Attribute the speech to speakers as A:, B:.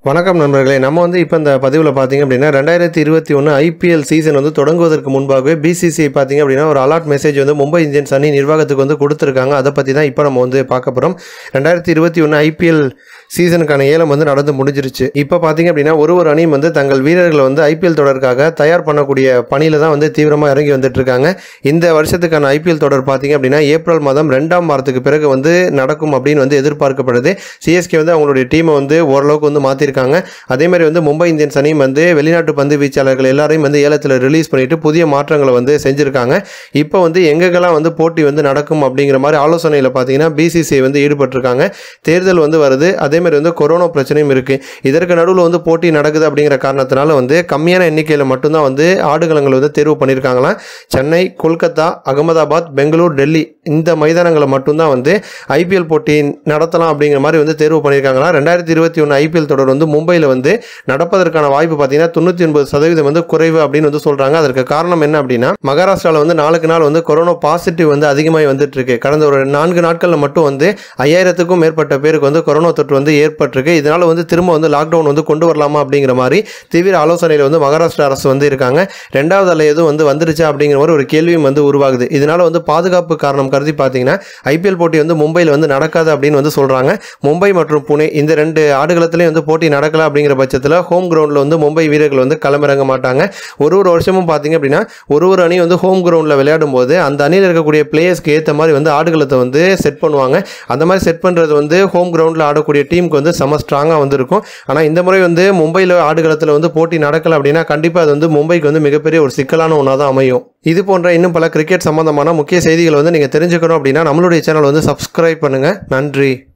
A: வணக்கம் நண்பர்களே நம்ம வந்து இப்போ இந்த பதிவில் பார்த்தீங்க அப்படின்னா ரெண்டாயிரத்தி இருபத்தி ஒன்று ஐபிஎல் சீசன் வந்து தொடங்குவதற்கு முன்பாகவே பிசிசி பார்த்தீங்க அப்படின்னா ஒரு அலர்ட் மெசேஜ் வந்து மும்பை இந்தியன்ஸ் அணி நிர்வாகத்துக்கு வந்து கொடுத்துருக்காங்க அதை பற்றி தான் இப்போ நம்ம வந்து பார்க்க போகிறோம் ரெண்டாயிரத்தி இருபத்தி ஒன்று ஐபிஎல் சீசனுக்கான ஏலம் வந்து நடந்து முடிஞ்சிருச்சு இப்போ பார்த்தீங்க அப்படின்னா ஒரு ஒரு அணியும் வந்து தங்கள் வீரர்களை வந்து ஐபிஎல் தொடருக்காக தயார் பண்ணக்கூடிய பணியில் தான் வந்து தீவிரமாக இறங்கி வந்துட்டு இருக்காங்க இந்த வருஷத்துக்கான ஐபிஎல் தொடர் பார்த்தீங்க அப்படின்னா ஏப்ரல் மாதம் ரெண்டாம் வாரத்துக்கு பிறகு வந்து நடக்கும் அப்படின்னு வந்து எதிர்பார்க்கப்படுது சிஎஸ்கே வந்து அவங்களுடைய டீமை வந்து ஓரளவுக்கு வந்து மாற்றிருக்காங்க அதே மாதிரி வந்து மும்பை இந்தியன்ஸ் அணியும் வந்து வெளிநாட்டு பந்து வீச்சாளர்கள் எல்லாரையும் வந்து ஏலத்தில் ரிலீஸ் பண்ணிட்டு புதிய மாற்றங்களை வந்து செஞ்சுருக்காங்க இப்போ வந்து எங்கெங்கெல்லாம் வந்து போட்டி வந்து நடக்கும் அப்படிங்கிற மாதிரி ஆலோசனையில் பார்த்தீங்கன்னா பிசிசிஐ வந்து ஈடுபட்டிருக்காங்க தேர்தல் வந்து வருது அதே மாதிரி வந்து கொரோனா பிரச்சனையும் இருக்குது இதற்கு நடுவில் வந்து போட்டி நடக்குது அப்படிங்கிற காரணத்தினால வந்து கம்மியான எண்ணிக்கையில் மட்டும்தான் வந்து ஆடுகளங்கள் வந்து தேர்வு பண்ணியிருக்காங்களாம் சென்னை கொல்கத்தா அகமதாபாத் பெங்களூர் டெல்லி இந்த மைதானங்களை மட்டும்தான் வந்து ஐபிஎல் போட்டி நடத்தலாம் அப்படிங்கிற மாதிரி வந்து தேர்வு பண்ணியிருக்காங்களா ரெண்டாயிரத்தி இருபத்தி ஒன்று ஐபிஎல் தொடர் வந்து மும்பையில் வந்து நடப்பதற்கான வாய்ப்பு பார்த்தீங்கன்னா தொண்ணூற்றி ஒன்பது சதவீதம் வந்து குறைவு அப்படின்னு வந்து சொல்கிறாங்க அதற்கு காரணம் என்ன அப்படின்னா மகாராஷ்டிராவில் வந்து நாளுக்கு நாள் வந்து கொரோனா பாசிட்டிவ் வந்து அதிகமாகி வந்துட்டு இருக்கு கடந்த ஒரு நான்கு நாட்களில் மட்டும் வந்து ஐயாயிரத்துக்கும் மேற்பட்ட பேருக்கு வந்து கொரோனா தொற்று வந்து ஏற்பட்டிருக்கு இதனால வந்து திரும்ப வந்து லாக்டவுன் வந்து கொண்டு வரலாமா அப்படிங்கிற மாதிரி தீவிர ஆலோசனையில் வந்து மகாராஷ்டிரா அரசு வந்து இருக்காங்க ரெண்டாவது அலை எதுவும் வந்து வந்துருச்சா அப்படிங்கிற மாதிரி ஒரு கேள்வியும் வந்து உருவாகுது இதனால வந்து பாதுகாப்பு காரணம் கருதி பார்த்தீங்கன்னா ஐபிஎல் போட்டி வந்து மும்பையில் வந்து நடக்காது அப்படின்னு வந்து சொல்கிறாங்க மும்பை மற்றும் புனே இந்த ரெண்டு ஆடுகளத்திலையும் வந்து போட்டி நடக்கல அப்படிங்கிற பட்சத்தில் ஹோம் கிரவுண்டில் வந்து மும்பை வீரர்கள் வந்து களமிறங்க மாட்டாங்க ஒரு ஒரு வருஷமும் பார்த்தீங்க அப்படின்னா ஒரு ஒரு அணி வந்து ஹோம் கிரவுண்டில் விளையாடும் போது அந்த அணியில் இருக்கக்கூடிய பிளேயர்ஸ்க்கு ஏற்ற மாதிரி வந்து ஆடுகளத்தை வந்து செட் பண்ணுவாங்க அந்த மாதிரி செட் பண்ணுறது வந்து ஹோம் கிரவுண்டில் ஆடக்கூடிய டீமுக்கு வந்து செம ஸ்ட்ராங்காக வந்து இருக்கும் ஆனால் இந்த முறை வந்து மும்பையில் ஆடுகளத்தில் வந்து போட்டி நடக்கல அப்படின்னா கண்டிப்பாக அது வந்து மும்பைக்கு வந்து மிகப்பெரிய ஒரு சிக்கலான ஒன்றா தான் அமையும் இது போன்ற இன்னும் பல கிரிக்கெட் சம்பந்தமான முக்கிய செய்திகளை வந்து நீங்கள் தெரிஞ்சுக்கணும் அப்படின்னா நம்மளுடைய சேனல் வந்து சப்ஸ்கிரைப் பண்ணுங்கள் நன்றி